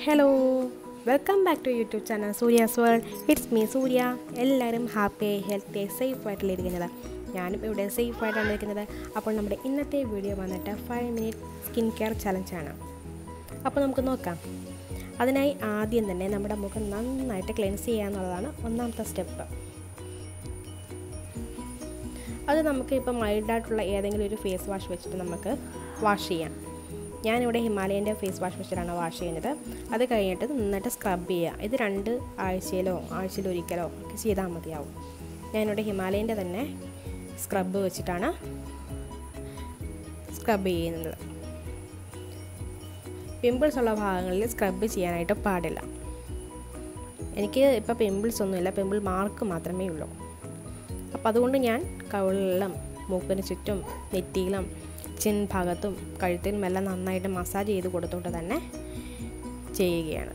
hello welcome back to YouTube channel Surya's world it's me Surya എല്ലാവരും happy healthy safe ആയിട്ടല്ലേ ഇരിക്കുന്നത് ഞാനും ഇവിടെ സേഫ് ആയിട്ടാണ് ഇരിക്കുന്നത് അപ്പോൾ നമ്മുടെ ഇന്നത്തെ വീഡിയോ വന്നിട്ട് ഫൈവ് മിനിറ്റ് സ്കിൻ കെയർ ചലഞ്ചാണ് അപ്പോൾ നമുക്ക് നോക്കാം അതിനായി ആദ്യം തന്നെ നമ്മുടെ മുഖം നന്നായിട്ട് ക്ലെൻസ് ചെയ്യുക എന്നുള്ളതാണ് ഒന്നാമത്തെ സ്റ്റെപ്പ് അത് നമുക്ക് ഇപ്പോൾ മൈൽഡായിട്ടുള്ള ഏതെങ്കിലും ഒരു ഫേസ് വാഷ് വെച്ചിട്ട് നമുക്ക് വാഷ് ചെയ്യാം ഞാനിവിടെ ഹിമാലയൻ്റെ ഫേസ് വാഷ് വെച്ചിട്ടാണ് വാഷ് ചെയ്യുന്നത് അത് കഴിഞ്ഞിട്ട് നന്നായിട്ട് സ്ക്രബ് ചെയ്യുക ഇത് രണ്ട് ആഴ്ചയിലോ ആഴ്ചയിൽ ഒരിക്കലോ ഒക്കെ ചെയ്താൽ മതിയാവും ഞാനിവിടെ ഹിമാലയൻ്റെ തന്നെ സ്ക്രബ് വെച്ചിട്ടാണ് സ്ക്രബ് ചെയ്യുന്നത് പിമ്പിൾസ് ഉള്ള ഭാഗങ്ങളിൽ സ്ക്രബ് ചെയ്യാനായിട്ട് പാടില്ല എനിക്ക് ഇപ്പോൾ പിമ്പിൾസ് ഒന്നുമില്ല പിമ്പിൾ മാർക്ക് മാത്രമേ ഉള്ളൂ അപ്പോൾ അതുകൊണ്ട് ഞാൻ കവിളിലും മൂക്കിന് ചുറ്റും നെറ്റിയിലും ചിൻ ഭാഗത്തും കഴുത്തിലും എല്ലാം നന്നായിട്ട് മസാജ് ചെയ്ത് കൊടുത്തുകൊണ്ട് തന്നെ ചെയ്യുകയാണ്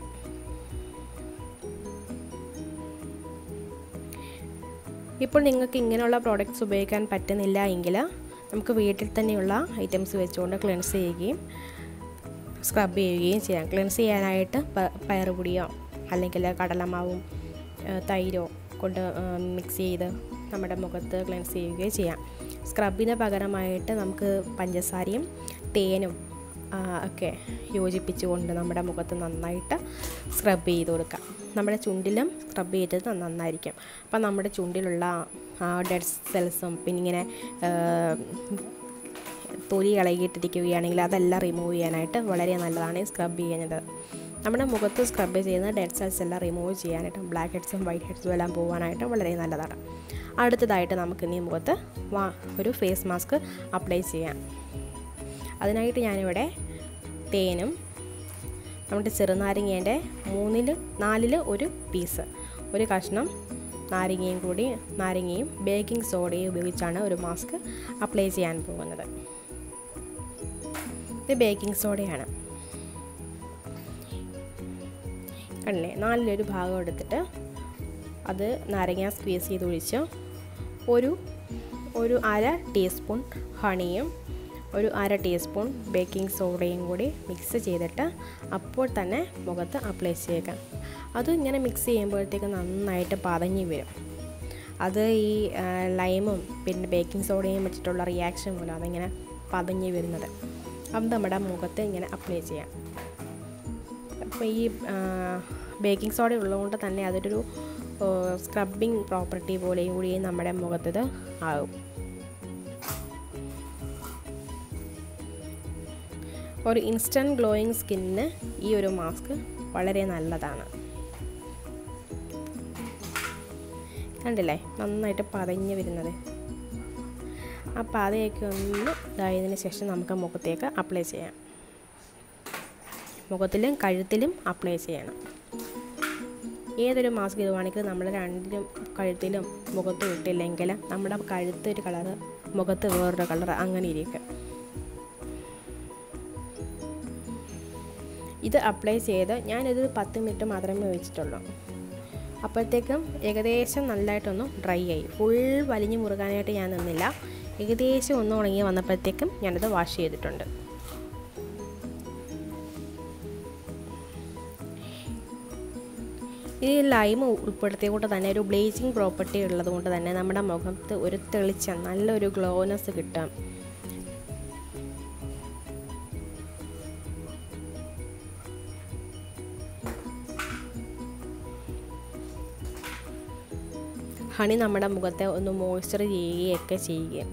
ഇപ്പോൾ നിങ്ങൾക്ക് ഇങ്ങനെയുള്ള പ്രോഡക്റ്റ്സ് ഉപയോഗിക്കാൻ പറ്റുന്നില്ല എങ്കിൽ നമുക്ക് വീട്ടിൽ തന്നെയുള്ള ഐറ്റംസ് വെച്ചുകൊണ്ട് ക്ലെൻസ് ചെയ്യുകയും സ്ക്രബ് ചെയ്യുകയും ചെയ്യാം ക്ലെൻസ് ചെയ്യാനായിട്ട് പയറുപൊടിയോ അല്ലെങ്കിൽ കടലമാവും തൈരോ കൊണ്ട് മിക്സ് ചെയ്ത് നമ്മുടെ മുഖത്ത് ക്ലെൻസ് ചെയ്യുകയോ ചെയ്യാം സ്ക്രബിന് പകരമായിട്ട് നമുക്ക് പഞ്ചസാരയും തേനും ഒക്കെ യോജിപ്പിച്ചുകൊണ്ട് നമ്മുടെ മുഖത്ത് നന്നായിട്ട് സ്ക്രബ് ചെയ്ത് കൊടുക്കാം നമ്മുടെ ചുണ്ടിലും സ്ക്രബ് ചെയ്തത് നന്നായിരിക്കും അപ്പം നമ്മുടെ ചുണ്ടിലുള്ള ഡെഡ് സെൽസും പിന്നെ ഇങ്ങനെ തൊലി ഇളകിയിട്ടിരിക്കുകയാണെങ്കിൽ അതെല്ലാം റിമൂവ് ചെയ്യാനായിട്ട് വളരെ നല്ലതാണ് ഈ സ്ക്രബ് ചെയ്യുന്നത് നമ്മുടെ മുഖത്ത് സ്ക്രബ് ചെയ്യുന്ന ഡെഡ് സെൽസ് എല്ലാം റിമൂവ് ചെയ്യാനായിട്ട് ബ്ലാക്ക് ഹെഡ്സും വൈറ്റ് ഹെഡ്സും എല്ലാം പോകാനായിട്ട് വളരെ നല്ലതാണ് അടുത്തതായിട്ട് നമുക്ക് ഇനി മുഖത്ത് വാ ഒരു ഫേസ് മാസ്ക് അപ്ലൈ ചെയ്യാം അതിനായിട്ട് ഞാനിവിടെ തേനും നമ്മുടെ ചെറുനാരങ്ങേൻ്റെ മൂന്നിൽ നാലിൽ ഒരു പീസ് ഒരു കഷ്ണം നാരങ്ങയും കൂടി നാരങ്ങയും ബേക്കിംഗ് സോഡയും ഉപയോഗിച്ചാണ് ഒരു മാസ്ക് അപ്ലൈ ചെയ്യാൻ പോകുന്നത് ഇത് ബേക്കിംഗ് സോഡയാണ് കണ്ടില്ലേ നാലിലൊരു ഭാഗം എടുത്തിട്ട് അത് നാരങ്ങ സ്ക്വീസ് ചെയ്ത് ഒഴിച്ച് ഒരു ഒരു അര ടീസ്പൂൺ ഹണിയും ഒരു അര ടീസ്പൂൺ ബേക്കിംഗ് സോഡയും കൂടി മിക്സ് ചെയ്തിട്ട് അപ്പോൾ തന്നെ മുഖത്ത് അപ്ലൈ ചെയ്യുക അത് ഇങ്ങനെ മിക്സ് ചെയ്യുമ്പോഴത്തേക്ക് നന്നായിട്ട് പതഞ്ഞ് വരും അത് ഈ ലൈമും പിന്നെ ബേക്കിംഗ് സോഡയും വെച്ചിട്ടുള്ള റിയാക്ഷൻ മൂലം അതിങ്ങനെ പതഞ്ഞ് വരുന്നത് അത് നമ്മുടെ മുഖത്ത് ഇങ്ങനെ അപ്ലൈ ചെയ്യാം അപ്പോൾ ഈ ബേക്കിംഗ് സോഡ ഉള്ളതുകൊണ്ട് തന്നെ അതൊരു സ്ക്രബിങ് പ്രോപ്പർട്ടി പോലെയും കൂടി നമ്മുടെ മുഖത്തത് ആകും ഒരു ഇൻസ്റ്റൻറ്റ് ഗ്ലോയിങ് സ്കിന്നിന് ഈ ഒരു മാസ്ക് വളരെ നല്ലതാണ് കണ്ടില്ലേ നന്നായിട്ട് പതഞ്ഞ് വരുന്നത് ആ പാതയൊക്കെ ഒന്ന് ഇതായതിനു ശേഷം നമുക്ക് മുഖത്തേക്ക് അപ്ലൈ ചെയ്യാം മുഖത്തിലും കഴുത്തിലും അപ്ലൈ ചെയ്യണം ഏതൊരു മാസ്ക് ഇടുവാണെങ്കിലും നമ്മൾ രണ്ടിലും കഴുത്തിലും മുഖത്തും ഇട്ടില്ലെങ്കിൽ നമ്മുടെ കഴുത്ത് ഒരു കളറ് മുഖത്ത് വേറൊരു കളർ അങ്ങനെ ഇരിക്കും ഇത് അപ്ലൈ ചെയ്ത് ഞാനിത് പത്ത് മിനിറ്റ് മാത്രമേ വെച്ചിട്ടുള്ളൂ അപ്പോഴത്തേക്കും ഏകദേശം നല്ലതായിട്ടൊന്ന് ഡ്രൈ ആയി ഫുൾ വലിഞ്ഞു മുറുകാനായിട്ട് ഞാൻ നിന്നില്ല ഏകദേശം ഒന്ന് ഉണങ്ങി വന്നപ്പോഴത്തേക്കും ഞാനത് വാഷ് ചെയ്തിട്ടുണ്ട് ഈ ലൈം ഉൾപ്പെടുത്തിയതുകൊണ്ട് തന്നെ ഒരു ബ്ലീച്ചിങ് പ്രോപ്പർട്ടി ഉള്ളത് കൊണ്ട് തന്നെ നമ്മുടെ മുഖത്ത് ഒരു തെളിച്ചം നല്ലൊരു ഗ്ലോനെസ് കിട്ടും ഹണി നമ്മുടെ മുഖത്തെ ഒന്ന് മോയ്സ്ചർ ചെയ്യുകയൊക്കെ ചെയ്യുക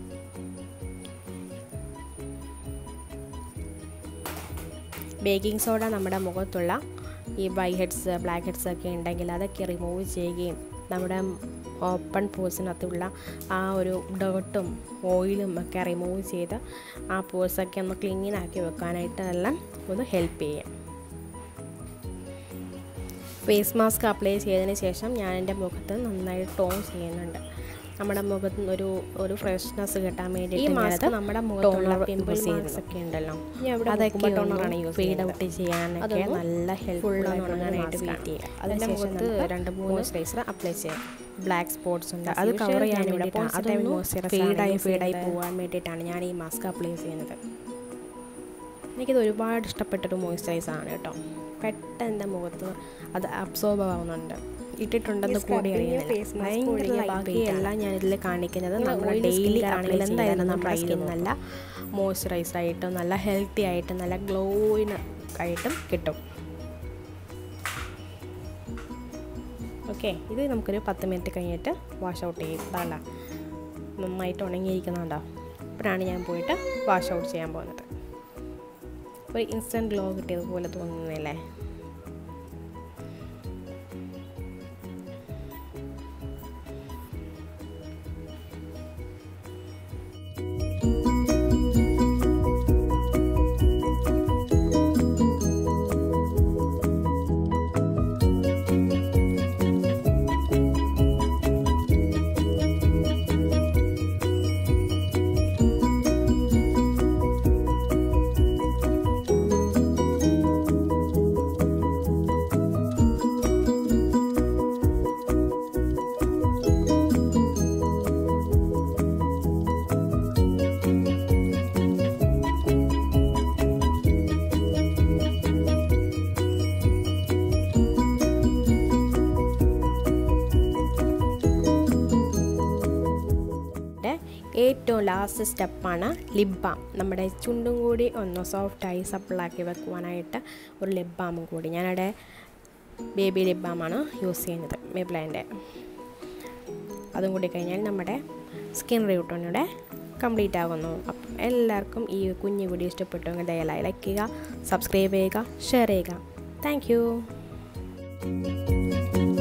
ബേക്കിംഗ് സോഡ നമ്മുടെ മുഖത്തുള്ള ഈ വൈ ഹെഡ്സ് ബ്ലാക്ക് ഹെഡ്സ് ഒക്കെ ഉണ്ടെങ്കിൽ അതൊക്കെ റിമൂവ് ചെയ്യുകയും നമ്മുടെ ഓപ്പൺ പോഴ്സിനകത്തുള്ള ആ ഒരു ഡേർട്ടും ഓയിലും ഒക്കെ റിമൂവ് ചെയ്ത് ആ പോഴ്സൊക്കെ ഒന്ന് ക്ലീനാക്കി വെക്കാനായിട്ട് എല്ലാം ഒന്ന് ഹെൽപ്പ് ചെയ്യും ഫേസ് മാസ്ക് അപ്ലൈ ചെയ്തതിന് ശേഷം ഞാൻ എൻ്റെ മുഖത്ത് നന്നായി ടോൺ ചെയ്യുന്നുണ്ട് നമ്മുടെ മുഖത്ത് ഒരു ഒരു ഫ്രഷ്നെസ് കിട്ടാൻ വേണ്ടി ഈ മാസ്ക് നമ്മുടെ മുഖത്തുള്ള പിമ്പിൾസ് ഒക്കെ ഉണ്ടല്ലോ അതൊക്കെ ഫീഡ് ഔട്ട് ചെയ്യാനൊക്കെ നല്ല ഹെൽപ്ഫുൾ ഉണങ്ങാനായിട്ട് വെയിറ്റ് ചെയ്യുക അതിൻ്റെ മുഖത്ത് രണ്ട് മൂന്ന് മോയ്സ്ചറൈസർ അപ്ലൈ ചെയ്യാം ബ്ലാക്ക് സ്പോട്ട്സ് ഉണ്ട് അത് കവർ ചെയ്യാൻ വേണ്ടിയിട്ടാണ് അതൊന്നും ഫീഡായി ഫീഡായി പോകാൻ വേണ്ടിയിട്ടാണ് ഞാൻ ഈ മാസ്ക് അപ്ലൈ ചെയ്യുന്നത് എനിക്കിത് ഒരുപാട് ഇഷ്ടപ്പെട്ടൊരു മോയ്സ്ചറൈസറാണ് കേട്ടോ പെട്ടെന്ന് എൻ്റെ മുഖത്ത് അത് അബ്സോർബ് ആവുന്നുണ്ട് ഇട്ടിട്ടുണ്ടെന്ന് കൂടി അറിയുന്നില്ല ഭയങ്കര ബാക്കിയെല്ലാം ഞാനിതിൽ കാണിക്കുന്നത് നമ്മൾ ഡെയിലി ആണെങ്കിൽ എന്തായാലും നമ്മുടെ സ്കിൻ നല്ല മോയ്സ്ചറൈസ് ആയിട്ടും നല്ല ഹെൽത്തി ആയിട്ടും നല്ല ഗ്ലോയിന് ആയിട്ടും കിട്ടും ഓക്കെ ഇത് നമുക്കൊരു പത്ത് മിനിറ്റ് കഴിഞ്ഞിട്ട് വാഷ് ഔട്ട് ചെയ്യും ഇതാണ്ട നന്നായിട്ട് ഉണങ്ങിയിരിക്കുന്നുണ്ടോ അപ്പോഴാണ് ഞാൻ പോയിട്ട് വാഷ് ഔട്ട് ചെയ്യാൻ പോകുന്നത് ഒരു ഇൻസ്റ്റൻറ്റ് ഗ്ലോ കിട്ടിയതുപോലെ തോന്നുന്നില്ലേ ഏറ്റവും ലാസ്റ്റ് സ്റ്റെപ്പാണ് ലിപ് ബാം നമ്മുടെ ചുണ്ടും കൂടി ഒന്ന് സോഫ്റ്റായി സപ്പിളാക്കി വെക്കുവാനായിട്ട് ഒരു ലിപ് ബാമും കൂടി ഞാനവിടെ ബേബി ലിപ് ബാമാണ് യൂസ് ചെയ്യുന്നത് മേബ്ലൈൻ്റെ അതും കൂടി കഴിഞ്ഞാൽ നമ്മുടെ സ്കിൻ റൂട്ടോണിയുടെ കംപ്ലീറ്റ് ആകുന്നു അപ്പം എല്ലാവർക്കും ഈ കുഞ്ഞു വീഡിയോ ഇഷ്ടപ്പെട്ടുവെങ്കിൽ ദയവായി ലൈക്ക് ചെയ്യുക സബ്സ്ക്രൈബ് ചെയ്യുക ഷെയർ ചെയ്യുക താങ്ക്